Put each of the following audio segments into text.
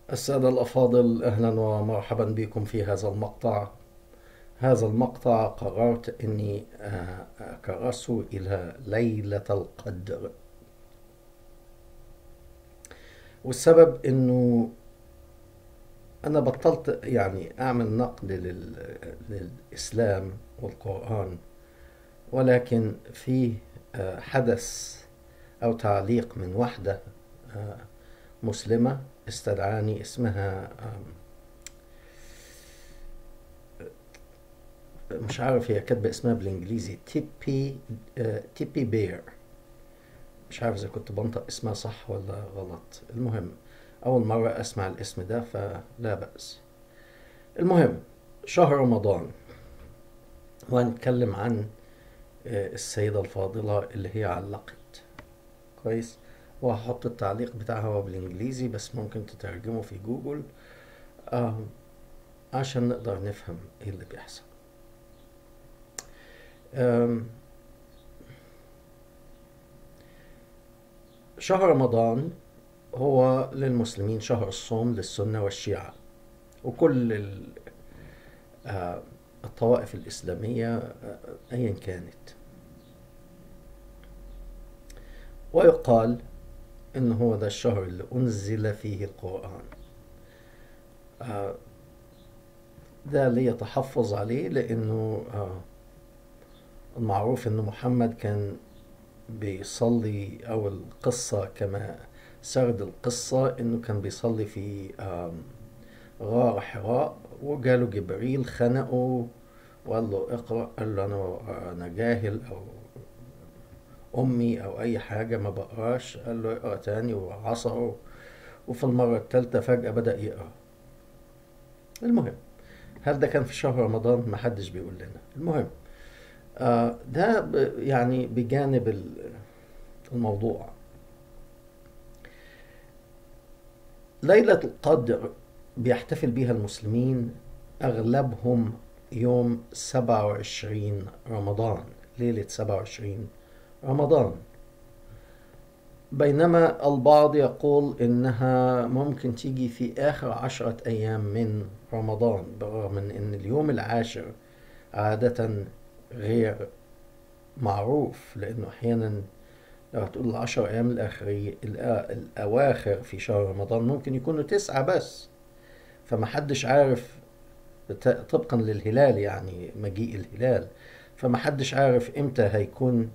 السادة الأفاضل أهلا ومرحبا بكم في هذا المقطع هذا المقطع قررت أني أكرسه إلى ليلة القدر والسبب أنه أنا بطلت يعني أعمل نقد للإسلام والقرآن ولكن في حدث أو تعليق من واحدة مسلمة استدعاني اسمها مش عارف هي كاتبة اسمها بالانجليزي تيبي تيبي بير مش عارف اذا كنت بنطق اسمها صح ولا غلط المهم اول مرة اسمع الاسم ده فلا بأس المهم شهر رمضان وهنتكلم عن السيدة الفاضلة اللي هي علقت كويس وهحط التعليق بتاعها بالانجليزي بس ممكن تترجمه في جوجل آه عشان نقدر نفهم ايه اللي بيحصل شهر رمضان هو للمسلمين شهر الصوم للسنة والشيعة وكل الطوائف الإسلامية أيا كانت ويقال إن هو ده الشهر اللي أنزل فيه القرآن ده لي تحفظ عليه لأنه المعروف إن محمد كان بيصلي أو القصة كما سرد القصة إنه كان بيصلي في غار حراء وجاله جبريل خنقه وقال له اقرأ قال له أنا أنا جاهل أو أمي أو أي حاجة ما بقراش قال له اقرأ تاني وعصره وفي المرة التالتة فجأة بدأ يقرأ المهم هل ده كان في شهر رمضان محدش بيقول لنا المهم آه ده يعني بجانب الموضوع ليلة القدر بيحتفل بها المسلمين أغلبهم يوم 27 رمضان ليلة 27 رمضان بينما البعض يقول إنها ممكن تيجي في آخر عشرة أيام من رمضان بالرغم من إن اليوم العاشر عادة غير معروف لأنه أحيانا لو هتقول العشر أيام الآخرية الأواخر في شهر رمضان ممكن يكونوا تسعة بس فمحدش عارف طبقا للهلال يعني مجيء الهلال فمحدش عارف امتى هيكون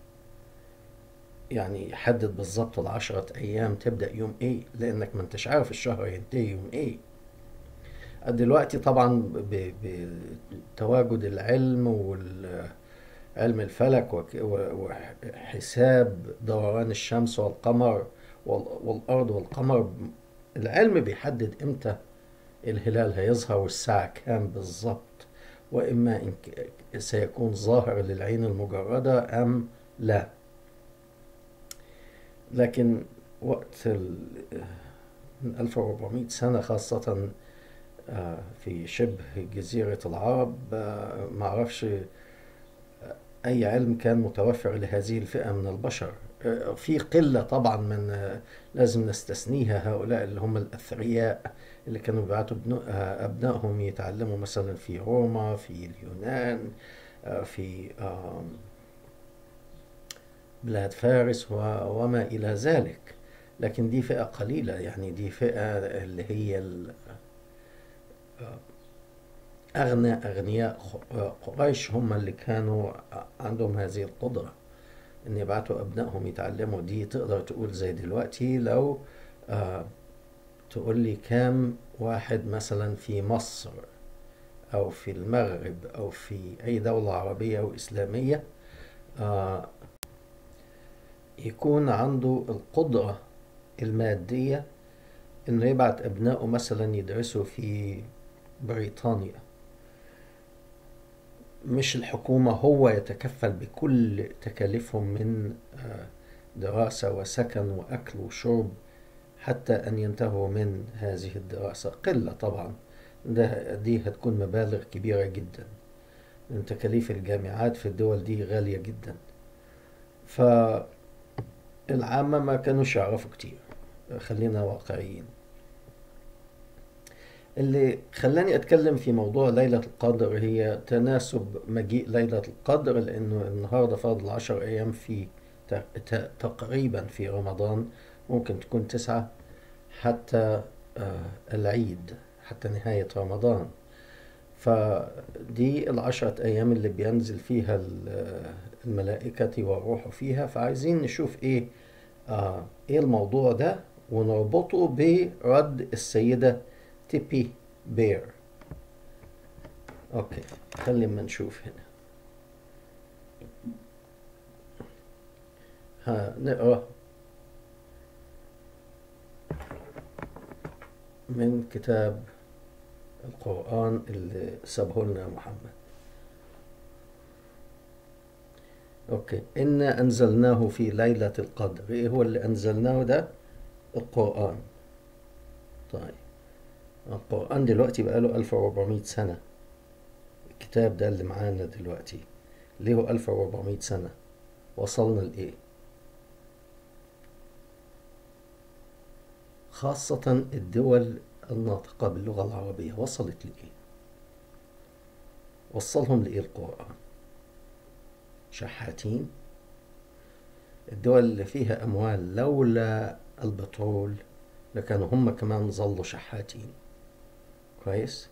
يعني يحدد بالظبط العشرة أيام تبدأ يوم إيه لأنك ما أنتش عارف الشهر ينتهي يوم إيه دلوقتي طبعا بتواجد العلم وعلم الفلك وحساب دوران الشمس والقمر والأرض والقمر العلم بيحدد إمتى الهلال هيظهر والساعة كام بالظبط وإما إن سيكون ظاهر للعين المجردة أم لا لكن وقت من 1400 سنة خاصة في شبه جزيرة العرب ما أعرفش أي علم كان متوفر لهذه الفئة من البشر في قلة طبعا من لازم نستثنيها هؤلاء اللي هم الأثرياء اللي كانوا بيبعتوا أبنائهم يتعلموا مثلا في روما في اليونان في بلاد فارس وما إلى ذلك لكن دي فئة قليلة يعني دي فئة اللي هي أغنى أغنياء قريش هم اللي كانوا عندهم هذه القدرة إن يبعتوا أبنائهم يتعلموا دي تقدر تقول زي دلوقتي لو آه تقول لي كام واحد مثلا في مصر أو في المغرب أو في أي دولة عربية أو إسلامية آه يكون عنده القدرة المادية إنه يبعت أبنائه مثلا يدرسوا في بريطانيا مش الحكومة هو يتكفل بكل تكاليفهم من دراسة وسكن وأكل وشرب حتى أن ينتهوا من هذه الدراسة قلة طبعا ده دي هتكون مبالغ كبيرة جدا لأن تكاليف الجامعات في الدول دي غالية جدا فالعامة ما كانوش يعرفوا كتير خلينا واقعيين اللي خلاني أتكلم في موضوع ليلة القدر هي تناسب مجيء ليلة القدر لأنه النهاردة فاضل عشر أيام في ت- ت- تقريبا في رمضان ممكن تكون تسعة حتى آه، العيد حتى نهاية رمضان فدي العشرة أيام اللي بينزل فيها ال- الملائكة والروح فيها فعايزين نشوف إيه آه إيه الموضوع ده ونربطه برد السيدة تيبي بير أوكي خلينا نشوف هنا هنقرأ من كتاب القرآن اللي سابه لنا محمد أوكي إنا أنزلناه في ليلة القدر إيه هو اللي أنزلناه ده القرآن طيب القرآن دلوقتي بقاله 1400 سنة الكتاب ده اللي معانا دلوقتي ليه 1400 سنة وصلنا لإيه خاصة الدول الناطقة باللغة العربية وصلت لإيه وصلهم لإيه القرآن شحاتين الدول اللي فيها أموال لولا البترول لكانوا هم كمان ظلوا شحاتين كويس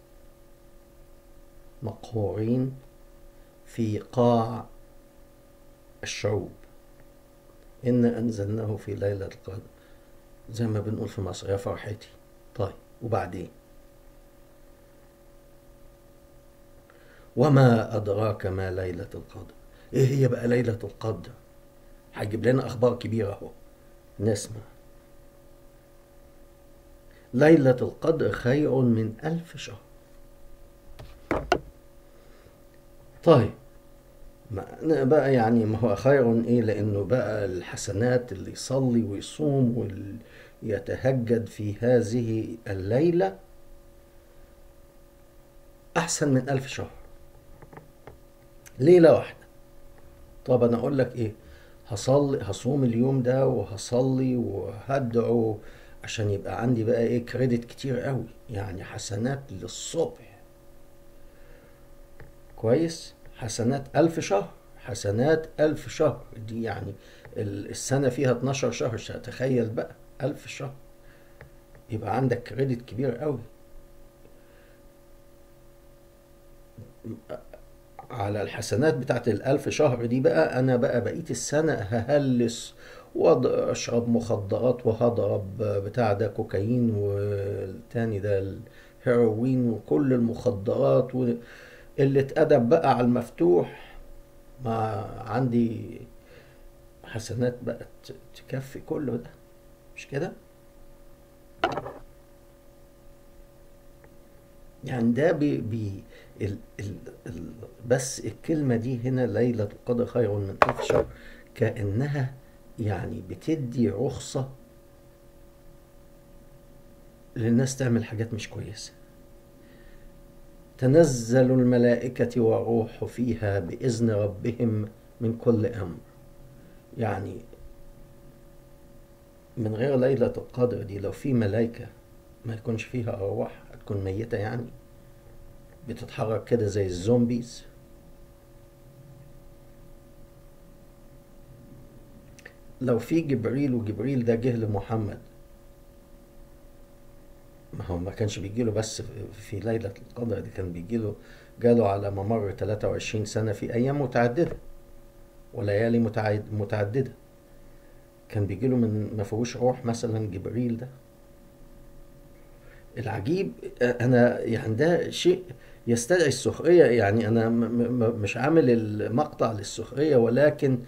مقهورين في قاع الشعوب إنا أنزلناه في ليلة القدر زي ما بنقول في مصر يا فرحتي طيب وبعدين وما أدراك ما ليلة القدر إيه هي بقى ليلة القدر هيجيب لنا أخبار كبيرة أهو نسمع ليلة القدر خير من ألف شهر طيب ما بقى يعني ما هو خير ايه لانه بقى الحسنات اللي يصلي ويصوم ويتهجد في هذه الليلة احسن من الف شهر ليلة واحدة طب انا اقول لك ايه هصلي هصوم اليوم ده وهصلي وهدعو عشان يبقى عندي بقى ايه كريدت كتير قوي يعني حسنات للصبح كويس حسنات ألف شهر حسنات ألف شهر دي يعني السنة فيها 12 شهر تخيل بقى ألف شهر يبقى عندك كريدت كبير قوي على الحسنات بتاعت الألف شهر دي بقى أنا بقى بقيت السنة ههلس وأشرب مخدرات وهضرب بتاع ده كوكايين والتاني ده الهيروين وكل المخدرات و... اللي اتأدب بقى على المفتوح ما عندي حسنات بقى تكفي كله ده مش كده يعني ده بي, بي ال ال ال بس الكلمة دي هنا ليلة القدر خير من ألف شهر كأنها يعني بتدي رخصة للناس تعمل حاجات مش كويسة تنزل الملائكة والروح فيها بإذن ربهم من كل أمر يعني من غير ليلة القدر دي لو في ملائكة ما يكونش فيها أرواح هتكون ميتة يعني بتتحرك كده زي الزومبيز لو في جبريل وجبريل ده جه لمحمد ما هو ما كانش بيجيله بس في ليلة القدر دي كان بيجيله جاله على ممر 23 سنة في أيام متعددة وليالي متعددة كان بيجيله من ما فيهوش روح مثلا جبريل ده العجيب أنا يعني ده شيء يستدعي السخرية يعني أنا مش عامل المقطع للسخرية ولكن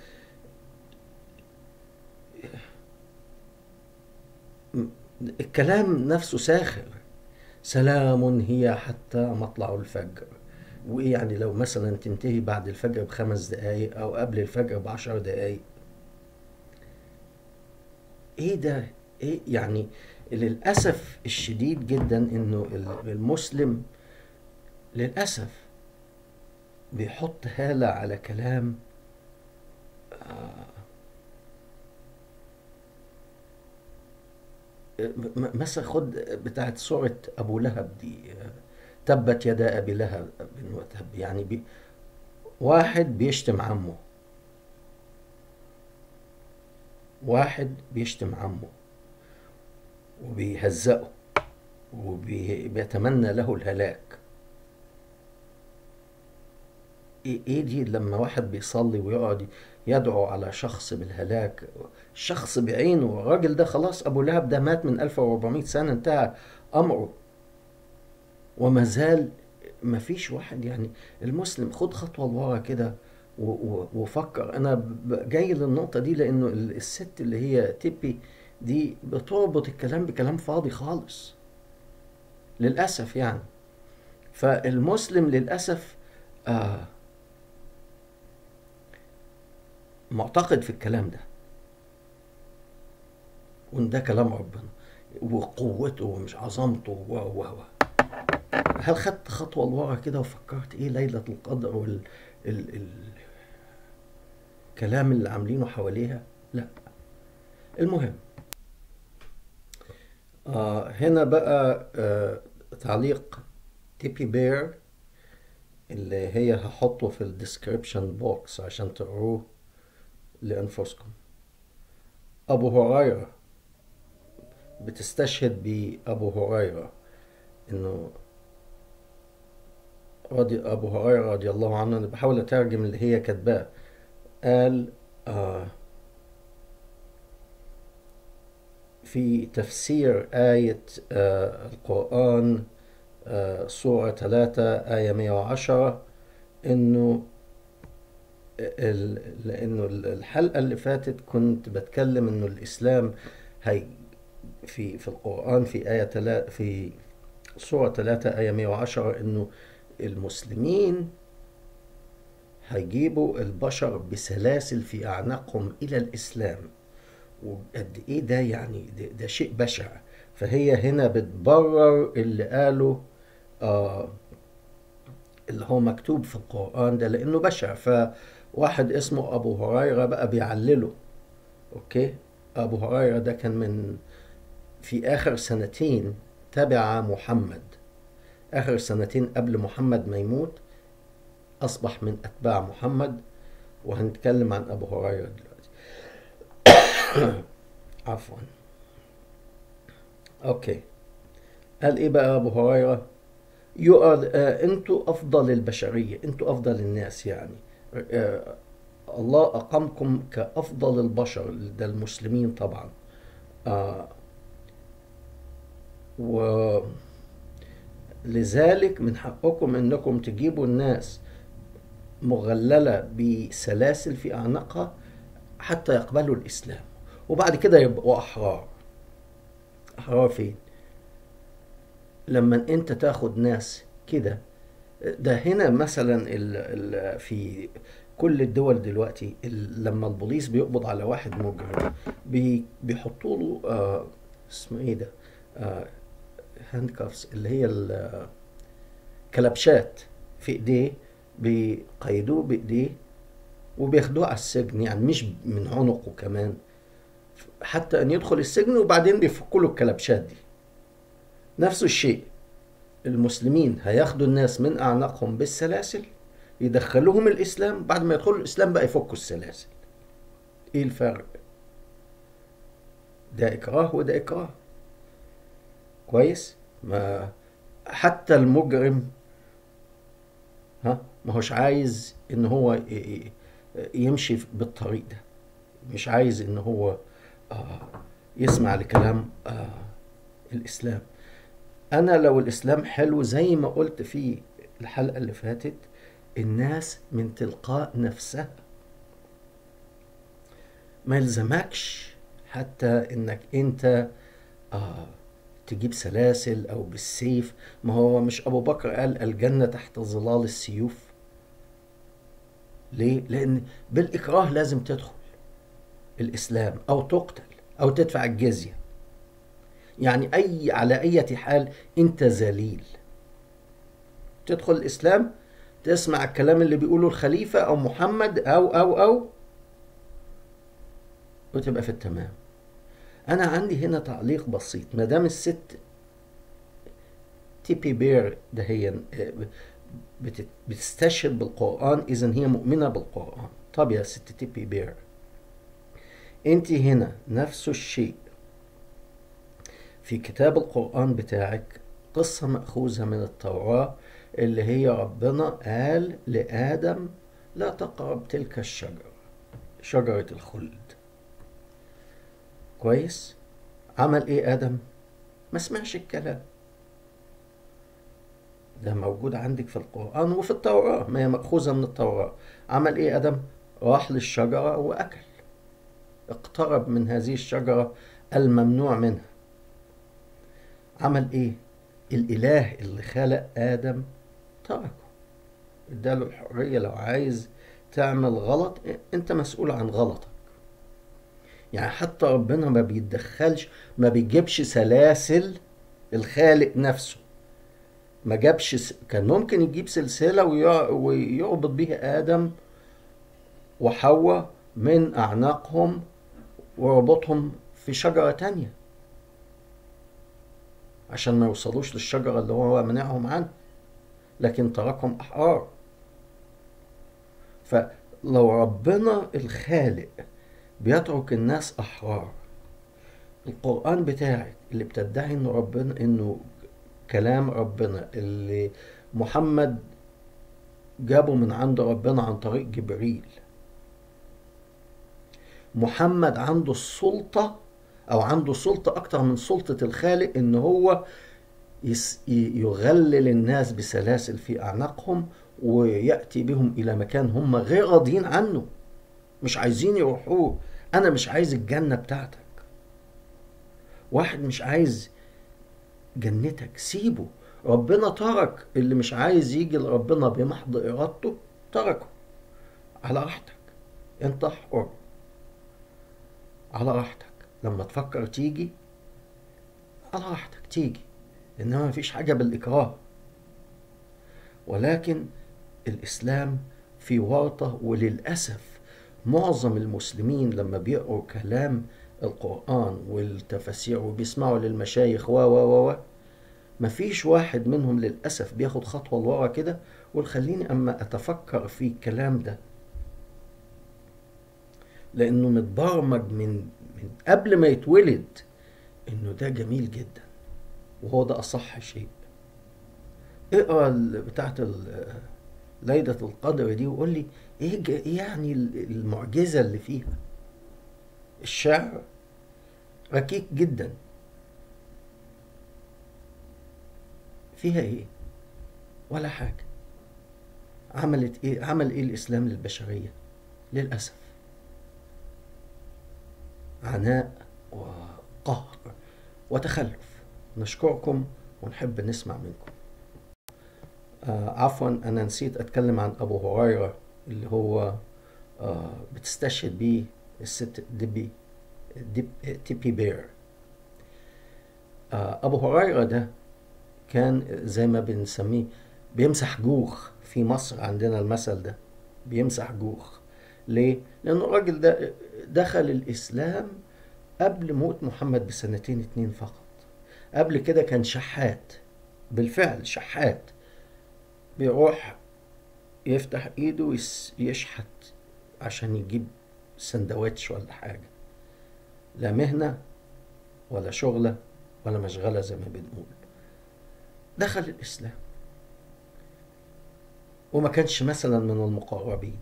الكلام نفسه ساخر سلام هي حتى مطلع الفجر وايه يعني لو مثلا تنتهي بعد الفجر بخمس دقايق او قبل الفجر بعشر دقايق ايه ده ايه يعني للاسف الشديد جدا انه المسلم للاسف بيحط هالة على كلام آه م- مثلا خد بتاعت سورة أبو لهب دي تبت يدا أبي لهب وتب يعني بي واحد بيشتم عمه واحد بيشتم عمه وبيهزقه وبيتمنى له الهلاك ايه إيه دي لما واحد بيصلي ويقعد يدعو على شخص بالهلاك شخص بعينه الراجل ده خلاص ابو لهب ده مات من 1400 سنه انتهى امره وما زال ما فيش واحد يعني المسلم خد خطوه لورا كده و- و- وفكر انا ب- جاي للنقطه دي لانه ال- الست اللي هي تيبي دي بتربط الكلام بكلام فاضي خالص للاسف يعني فالمسلم للاسف آه معتقد في الكلام ده وان ده كلام ربنا وقوته ومش عظمته و و و هل خدت خطوه لورا كده وفكرت ايه ليله القدر وال ال... ال... الكلام اللي عاملينه حواليها لا المهم آه هنا بقى آه تعليق تيبي بير اللي هي هحطه في الديسكريبشن بوكس عشان تقروه لأنفسكم أبو هريرة بتستشهد بأبو هريرة إنه رضي أبو هريرة رضي الله عنه أنا بحاول أترجم اللي هي كاتباه قال آه في تفسير آية آه القرآن آه سورة 3 آية 110 إنه ال- لانه الحلقه اللي فاتت كنت بتكلم انه الاسلام هي في في القران في ايه تلا في سوره 3 ايه 110 انه المسلمين هيجيبوا البشر بسلاسل في اعناقهم الى الاسلام وقد ايه ده يعني ده, ده شيء بشع فهي هنا بتبرر اللي قاله آه اللي هو مكتوب في القرآن ده لأنه بشع فواحد اسمه أبو هريرة بقى بيعلله أوكي أبو هريرة ده كان من في آخر سنتين تبع محمد آخر سنتين قبل محمد ما يموت أصبح من أتباع محمد وهنتكلم عن أبو هريرة دلوقتي عفوا أوكي قال إيه بقى أبو هريرة يقال آه انتوا افضل البشريه انتوا افضل الناس يعني آه الله اقامكم كافضل البشر ده المسلمين طبعا آه ولذلك من حقكم انكم تجيبوا الناس مغلله بسلاسل في اعناقها حتى يقبلوا الاسلام وبعد كده يبقوا احرار احرار فين لما انت تاخد ناس كده ده هنا مثلا ال ال في كل الدول دلوقتي ال لما البوليس بيقبض على واحد مجرم بي بيحطوا له آه اسمه ايه ده آه هاندكافز اللي هي الكلبشات في ايديه بيقيدوه بايديه وبياخدوه على السجن يعني مش من عنقه كمان حتى ان يدخل السجن وبعدين بيفكوا له الكلبشات دي نفس الشيء المسلمين هياخدوا الناس من اعناقهم بالسلاسل يدخلوهم الاسلام بعد ما يدخلوا الاسلام بقى يفكوا السلاسل ايه الفرق ده اكراه وده اكراه كويس ما حتى المجرم ها ما هوش عايز ان هو يمشي بالطريق ده مش عايز ان هو آه يسمع لكلام آه الاسلام انا لو الاسلام حلو زي ما قلت في الحلقه اللي فاتت الناس من تلقاء نفسها ما يلزمكش حتى انك انت آه تجيب سلاسل او بالسيف ما هو مش ابو بكر قال الجنه تحت ظلال السيوف ليه لان بالاكراه لازم تدخل الاسلام او تقتل او تدفع الجزيه يعني اي على اي حال انت ذليل تدخل الاسلام تسمع الكلام اللي بيقوله الخليفه او محمد او او او وتبقى في التمام انا عندي هنا تعليق بسيط ما دام الست تيبي بير ده هي بت- بتستشهد بالقرآن إذا هي مؤمنة بالقرآن طب يا ست تيبي بير انت هنا نفس الشيء في كتاب القرآن بتاعك قصة مأخوذة من التوراة اللي هي ربنا قال لآدم لا تقرب تلك الشجرة شجرة الخلد كويس عمل ايه آدم ما سمعش الكلام ده موجود عندك في القرآن وفي التوراة ما هي مأخوذة من التوراة عمل ايه آدم راح للشجرة وأكل اقترب من هذه الشجرة الممنوع منها عمل ايه الاله اللي خلق ادم تركه اداله الحرية لو عايز تعمل غلط انت مسؤول عن غلطك يعني حتى ربنا ما بيتدخلش ما بيجيبش سلاسل الخالق نفسه ما جابش س... كان ممكن يجيب سلسلة ويع- ويربط بيها آدم وحواء من أعناقهم وربطهم في شجرة تانية عشان ما يوصلوش للشجرة اللي هو منعهم عنها لكن تركهم أحرار فلو ربنا الخالق بيترك الناس أحرار القرآن بتاعك اللي بتدعي إنه ربنا إنه كلام ربنا اللي محمد جابه من عند ربنا عن طريق جبريل محمد عنده السلطة أو عنده سلطة أكتر من سلطة الخالق إن هو يس- ي- يغلل الناس بسلاسل في أعناقهم ويأتي بهم إلى مكان هم غير راضيين عنه مش عايزين يروحوه أنا مش عايز الجنة بتاعتك واحد مش عايز جنتك سيبه ربنا ترك اللي مش عايز يجي لربنا بمحض إرادته تركه على راحتك انت حر على راحتك لما تفكر تيجي على راحتك تيجي انما مفيش حاجة بالإكراه ولكن الإسلام في ورطة وللأسف معظم المسلمين لما بيقروا كلام القرآن والتفاسير وبيسمعوا للمشايخ و و و و مفيش واحد منهم للأسف بياخد خطوة لورا كده وخليني أما أتفكر في الكلام ده لأنه متبرمج من من قبل ما يتولد إنه ده جميل جدا وهو ده أصح شيء اقرا ال- بتاعت ال- ليلة القدر دي وقول لي ايه ج- إيه يعني ال- المعجزة اللي فيها الشعر ركيك جدا فيها ايه ولا حاجة عملت ايه عمل ايه الاسلام للبشرية للأسف عناء وقهر وتخلف نشكركم ونحب نسمع منكم آه عفوا انا نسيت اتكلم عن ابو هريرة اللي هو آه بتستشهد بيه الست ديبي ديب تيبي بير آه ابو هريرة ده كان زي ما بنسميه بيمسح جوخ في مصر عندنا المثل ده بيمسح جوخ ليه؟ لأن الراجل ده دخل الإسلام قبل موت محمد بسنتين اتنين فقط قبل كده كان شحات بالفعل شحات بيروح يفتح ايده ويس- يشحت عشان يجيب سندوتش ولا حاجة لا مهنة ولا شغلة ولا مشغلة زي ما بنقول دخل الإسلام وما كانش مثلا من المقربين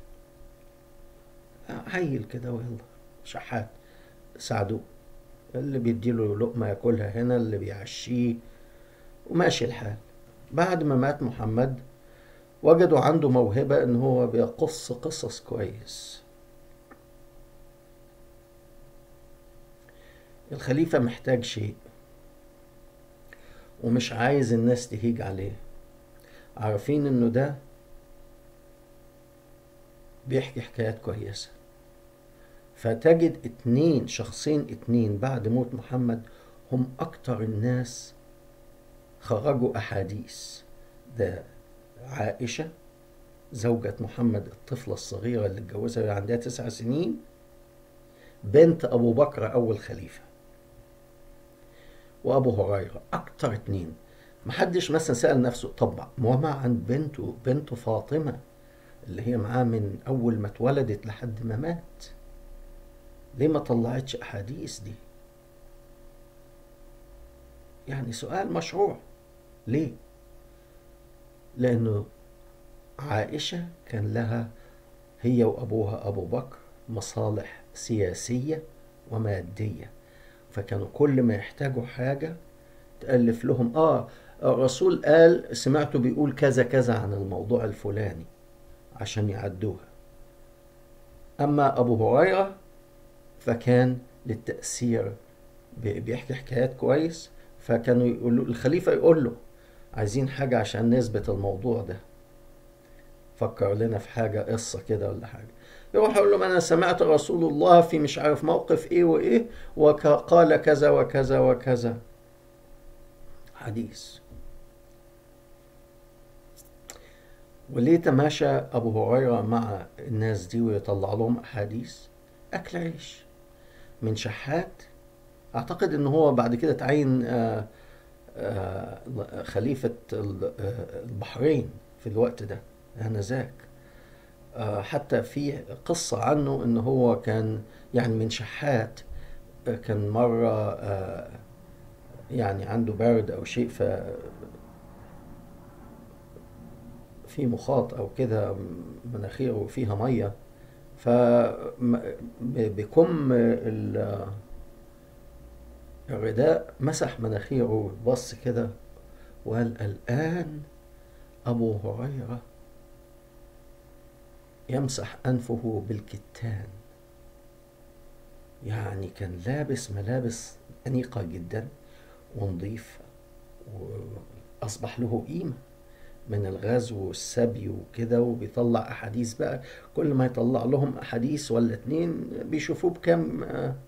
عيل كده ويلا شحات ساعدوه اللي بيديله لقمة ياكلها هنا اللي بيعشيه وماشي الحال بعد ما مات محمد وجدوا عنده موهبة ان هو بيقص قصص كويس الخليفة محتاج شيء ومش عايز الناس تهيج عليه عارفين انه ده بيحكي حكايات كويسة فتجد اتنين شخصين اتنين بعد موت محمد هم اكتر الناس خرجوا احاديث ده عائشة زوجة محمد الطفلة الصغيرة اللي اتجوزها وهي عندها تسع سنين بنت ابو بكر اول خليفة وأبو هريرة أكتر اتنين محدش مثلا سأل نفسه طب وما عن بنته بنته فاطمة اللي هي معاه من أول ما اتولدت لحد ما مات ليه ما طلعتش أحاديث دي يعني سؤال مشروع ليه لأنه عائشة كان لها هي وأبوها أبو بكر مصالح سياسية ومادية فكانوا كل ما يحتاجوا حاجة تألف لهم آه الرسول قال سمعته بيقول كذا كذا عن الموضوع الفلاني عشان يعدوها أما أبو هريرة فكان للتأثير بيحكي حكايات كويس فكانوا يقولوا الخليفة يقول له عايزين حاجة عشان نثبت الموضوع ده فكر لنا في حاجة قصة كده ولا حاجة يروح يقول لهم أنا سمعت رسول الله في مش عارف موقف إيه وإيه وقال كذا وكذا وكذا حديث وليه تماشى أبو هريرة مع الناس دي ويطلع لهم أحاديث أكل عيش من شحات أعتقد إن هو بعد كده تعين آآ آآ خليفة البحرين في الوقت ده آنذاك حتى في قصة عنه إن هو كان يعني من شحات كان مرة يعني عنده برد أو شيء ف في مخاط أو كده مناخيره فيها مية ف بكم الرداء مسح مناخيره بص كده وقال الآن أبو هريرة يمسح أنفه بالكتان يعني كان لابس ملابس أنيقة جدا ونظيف وأصبح له قيمة من الغزو والسبي وكده وبيطلع أحاديث بقى كل ما يطلع لهم أحاديث ولا اتنين بيشوفوه بكم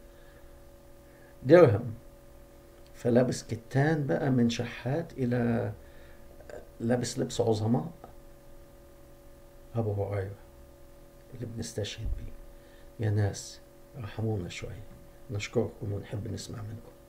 درهم فلابس كتان بقى من شحات إلى لابس لبس عظماء أبو هريرة اللي بنستشهد بيه يا ناس ارحمونا شوية نشكركم ونحب نسمع منكم